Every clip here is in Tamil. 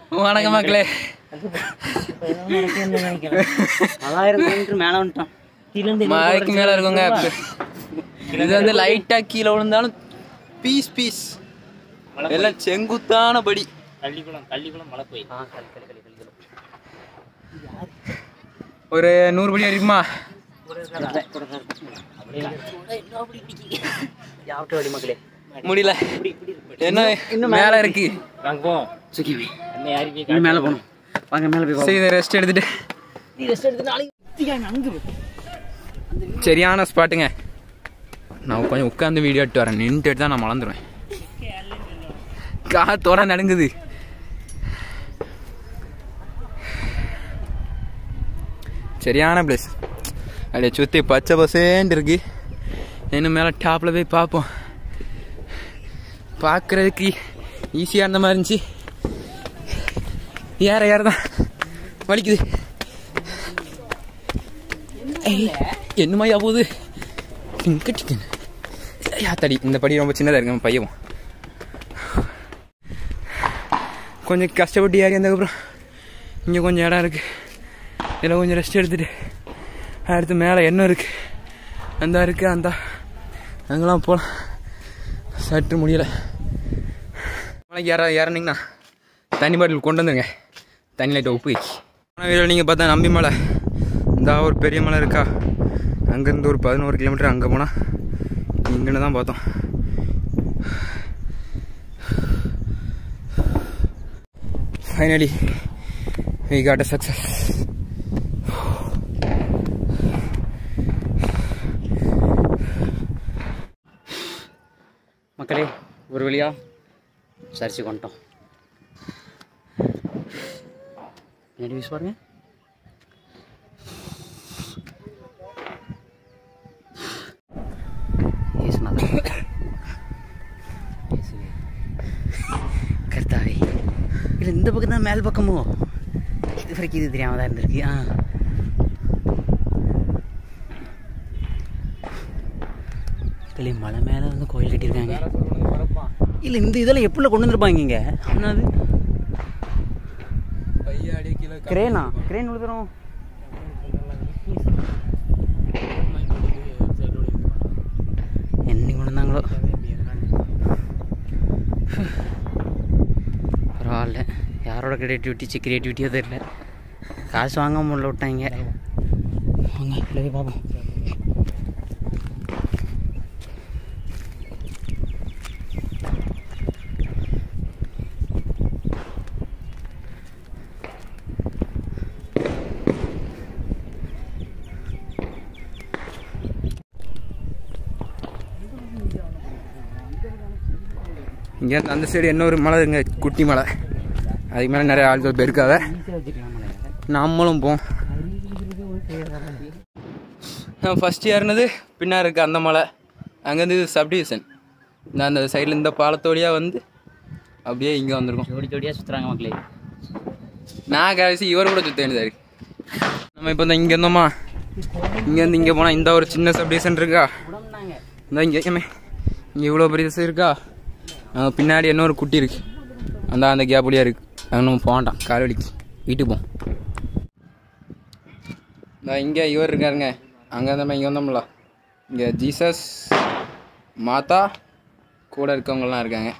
வணக்கம் மக்களே பலாயிரம் கிலோமீட்டர் மேலே வந்துட்டோம் கீழேருந்து மலைக்கு மேலே இருக்குங்க இது வந்து லைட்டாக கீழே விழுந்தாலும் பீஸ் பீஸ் எல்லாம் செங்குத்தான படி கள்ளிக்குளம் கள்ளிக்குளம் மலை போய் ஆ கல் கல் கல் கல் ஒரு நூறு படி இருக்குமா யாவட்ட வடி மக்களே முடியல என்ன இன்னும் மேலே இருக்கு வாங்க போவோம் சுக்கிவி என்ன யாருக்கு இன்னும் மேலே போகணும் வாங்க மேலே போய் சரி இதை ரெஸ்ட் எடுத்துட்டு நீ ரெஸ்ட் எடுத்து நாளைக்கு அங்கே சரியான ஸ்பாட்டுங்க நான் கொஞ்சம் உட்காந்து வீடியோ எடுத்து வரேன் நின்றுட்டு தான் நான் மறந்துடுவேன் காத்தோட நடுங்குது சரியான பிளேஸ் அப்படியே சுற்றி பச்சை பசேன்னு இருக்கு இன்னும் மேலே டாப்பில் போய் பார்ப்போம் பார்க்குறதுக்கு ஈஸியாக இருந்த மாதிரி இருந்துச்சு ஏற ஏற தான் வலிக்குது ஏய், என்னமாயா போகுது இங்க chicken. ஐயா தடி இந்த படி ரொம்ப சின்னதாக இருக்கு நம்ம பையவும் கொஞ்சம் கஷ்டப்பட்டு ஏறி வந்ததுக்கப்புறம் இங்கே கொஞ்சம் இடம் இருக்குது இதில் கொஞ்சம் ரெஸ்ட் எடுத்துட்டு அடுத்து மேலே என்ன இருக்குது அந்த இருக்குது அந்த அங்கெல்லாம் போகலாம் சற்று முடியலை நாளைக்கு யாரா இறந்தீங்கன்னா தண்ணி பாட்டில் கொண்டு வந்துருங்க தண்ணி லைட்டை உப்பு வச்சு போன வீடியோவில் நீங்கள் பார்த்தா நம்பி மலை இந்த ஒரு பெரிய மலை இருக்கா அங்கேருந்து ஒரு பதினோரு கிலோமீட்டர் அங்கே போனால் இங்கன்னு தான் பார்த்தோம் finally we got a success மக்களே ஒரு வழியா சரிச்சு கொண்டோம் பின்னாடி வீசு பாருங்க இயேசுநாதர். இயேசுவே. கர்த்தாவே இல்லை இந்த பக்கம் தான் மேல் பக்கமோ இது வரைக்கும் இது தெரியாம தான் இருந்திருக்கு ஆ இல்லை மலை மேலே வந்து கோயில் கட்டியிருக்காங்க இல்லை இந்த இதெல்லாம் எப்படில கொண்டு வந்திருப்பாங்க இங்கே என்னது கிரேனா கிரேன் விழுதுறோம் என்னைக்கு கொண்டு வந்தாங்களோ பரவாயில்ல யாரோட கிரியேட்டிவிட்டி சி கிரியேட்டிவிட்டியோ தெரியல காசு வாங்க முடியல விட்டாங்க வாங்க உள்ள போய் பார்ப்போம் இங்கே அந்த சைடு இன்னொரு மலை இங்கே குட்டி மலை அதுக்கு மேலே நிறைய ஆட்கள் போயிருக்காத நம்மளும் போம் நான் ஃபஸ்ட் ஏறினது பின்னாடி இருக்கு அந்த மலை அங்கேருந்து சப்டிவிஷன் நான் அந்த சைடில் இந்த பாலத்தோடியாக வந்து அப்படியே இங்கே வந்திருக்கோம் ஜோடி ஜோடியாக சுற்றுறாங்க மக்களே நான் கடைசி இவர் கூட சுத்த வேண்டியதா இருக்கு நம்ம இப்போ இந்த இங்கே இருந்தோமா இங்கேருந்து இங்கே போனால் இந்த ஒரு சின்ன சப்டிவிஷன் இருக்கா உடம்புனாங்க இந்த இங்கே ஏமே இங்கே இவ்வளோ பெரிய சைஸ் இருக்கா அங்க பின்னாடி இன்னொரு குட்டி இருக்கு அந்த அந்த கேப்புலியாக இருக்கு அங்கே நம்ம போக வேண்டாம் கால் வலிக்கு வீட்டுக்கு போம் இந்த இங்கே இவர் இருக்காருங்க அங்கே இருந்தோம் இங்கே வந்தோம்ல இங்கே ஜீசஸ் மாதா கூட இருக்கவங்கலாம் இருக்காங்க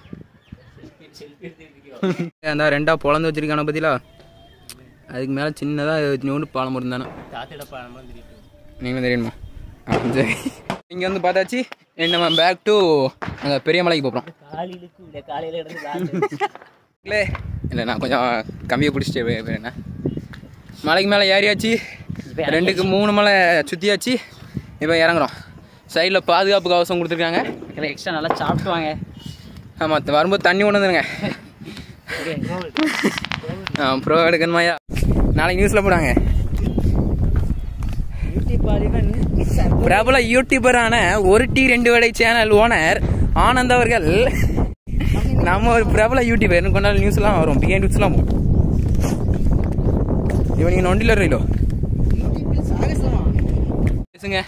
அந்த ரெண்டா பொழந்து வச்சிருக்கான பத்திலா அதுக்கு மேலே சின்னதாக நோண்டு பாலம் இருந்தானே தாத்திட பழம் தெரியும் நீங்களும் தெரியுமா ஆ, சரி இங்கே வந்து பார்த்தாச்சு நம்ம பேக் டு அங்கே பெரிய மலைக்கு போகிறோம் காலையிலுக்கு இல்லை காலையில் இடத்துல இல்லை இல்லை நான் கொஞ்சம் கம்மியாக பிடிச்சிட்டு போயிருந்தேன் மலைக்கு மேலே ஏறியாச்சு ரெண்டுக்கு மூணு மலை சுற்றியாச்சு இப்போ இறங்குறோம் சைடில் பாதுகாப்பு கவசம் கொடுத்துருக்காங்க எக்ஸ்ட்ரா நல்லா சாப்பிட்டு வாங்க ஆமாம் வரும்போது தண்ணி கொண்டு வந்துருங்க ஆ ப்ரோ எடுக்கணுமாயா நாளைக்கு நியூஸில் போடுவாங்க பிரபல யூடியூபரான ஒரு டி ரெண்டு வடை சேனல் ஓனர் ஆனந்த் அவர்கள் நம்ம ஒரு பிரபல யூடியூபர் இன்னும் கொஞ்ச நாள் நியூஸ்லாம் வரும் பிகே நியூஸ்லாம் போகும் இவன் நீங்கள் நொண்டியில் இருக்கீங்களோ பேசுங்க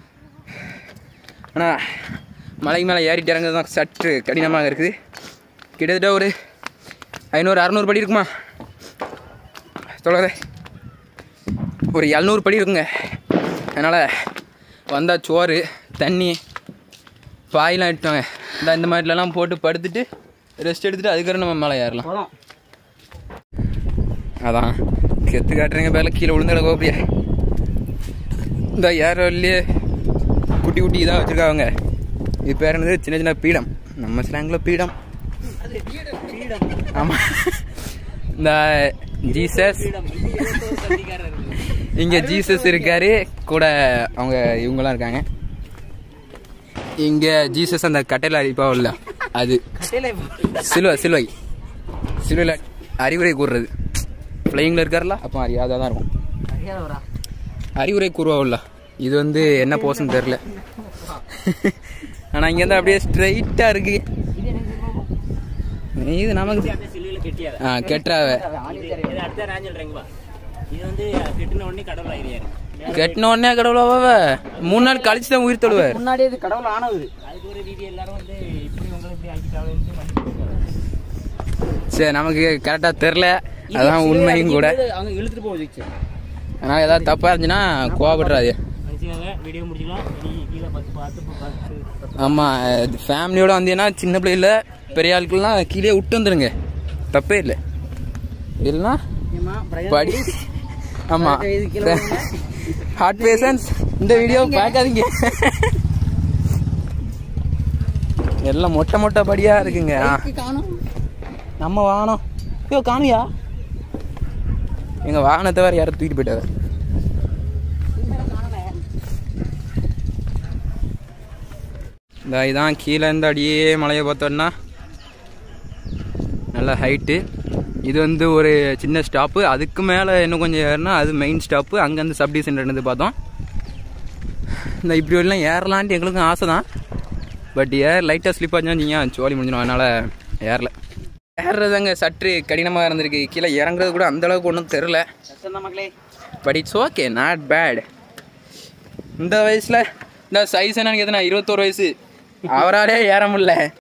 ஆனால் மலைக்கு மேலே ஏறிட்டு இறங்குறது தான் சற்று கடினமாக இருக்குது கிட்டத்தட்ட ஒரு ஐநூறு அறநூறு படி இருக்குமா சொல்கிறேன் ஒரு எழுநூறு படி இருக்குங்க அதனால் வந்தால் சோறு தண்ணி பாயெலாம் இட்டாங்க இந்த இந்த மாதிரிலலாம் போட்டு படுத்துட்டு ரெஸ்ட் எடுத்துட்டு அதுக்கப்புறம் நம்ம மேலே ஏறலாம் போதும் அதான் கெத்து காட்டுறீங்க பேரில் கீழே விழுந்துட கோபியா இந்த ஏற வழியே குட்டி குட்டி இதாக வச்சுருக்காங்க இது பேர் என்னது சின்ன சின்ன பீடம் நம்ம ஸ்லாங்கில் பீடம் ஆமாம் இந்த ஜீசஸ் இங்கே ஜீசஸ் இருக்காரு கூட அவங்க இவங்கெல்லாம் இருக்காங்க இங்கே ஜீசஸ் அந்த கட்டையில் அடிப்பாவில்ல அது சிலுவை சிலுவை சிலுவையில் அறிவுரை கூறுறது ஃப்ளைங்கில் இருக்கார்ல அப்போ அறியாத தான் இருக்கும் அறியாதவரா அறிவுரை கூறுவாவில்ல இது வந்து என்ன போஸ்ன்னு தெரில ஆனால் இங்கேருந்து அப்படியே ஸ்ட்ரைட்டாக இருக்கு இது நமக்கு சிலுவையில் கெட்டியாத ஆ கெட்டாவ இது அடுத்த நான் சொல்றேங்கப்பா இது வந்து கெட்டின உடனே கடவுள் ஆகிறியாரு கெட்டின உடனே கடவுளாவ மூணு நாள் கழிச்சு தான் உயிர் தொழுவார் முன்னாடி இது கடவுள் ஆனது அதுக்கு ஒரு வீடியோ எல்லாரும் வந்து இப்படி உங்களை இப்படி ஆக்கிட்டாலும் சரி நமக்கு கரெக்டாக தெரில அதான் உண்மையும் கூட அவங்க இழுத்துட்டு போகுது ஆனால் ஏதாவது தப்பாக இருந்துச்சுன்னா கோவப்படுறாது வீடியோ முடிச்சுக்கலாம் இனி கீழே பார்த்து பார்த்து பார்த்து ஆமாம் ஃபேமிலியோட வந்தீங்கன்னா சின்ன பிள்ளைல பெரிய ஆட்கள்லாம் கீழே விட்டு வந்துடுங்க தப்பே இல்லை இல்லைன்னா படி ஆமாம் ஹார்ட் பேஷன்ஸ் இந்த வீடியோ பார்க்காதீங்க எல்லாம் மொட்டை மொட்டை படியா இருக்குங்க ஆ. நம்ம வாகனம் ஐயோ காணுயா எங்க வாகனத்தை வேற யாரும் தூக்கிட்டு போயிட்டாரு இந்த இதான் கீழே இருந்து அப்படியே மலையை பார்த்தோன்னா நல்ல ஹைட்டு இது வந்து ஒரு சின்ன ஸ்டாப்பு அதுக்கு மேலே இன்னும் கொஞ்சம் ஏறினா அது மெயின் ஸ்டாப்பு அங்கேருந்து சப்டி சென்டர் இருந்து பார்த்தோம் இந்த இப்படி எல்லாம் ஏறலான்ட்டு எங்களுக்கும் ஆசை தான் பட் ஏர் லைட்டாக ஸ்லிப் ஆச்சுன்னா சோழி முடிஞ்சிடும் அதனால் ஏறல ஏறுறதுங்க சற்று கடினமாக இருந்திருக்கு கீழே இறங்குறது கூட அந்த அளவுக்கு ஒன்றும் தெரில மக்களே but it's okay not bad இந்த வயசில் இந்த சைஸ் என்னன்னு கேட்டேன் இருபத்தோரு வயசு அவராலே ஏற முடியல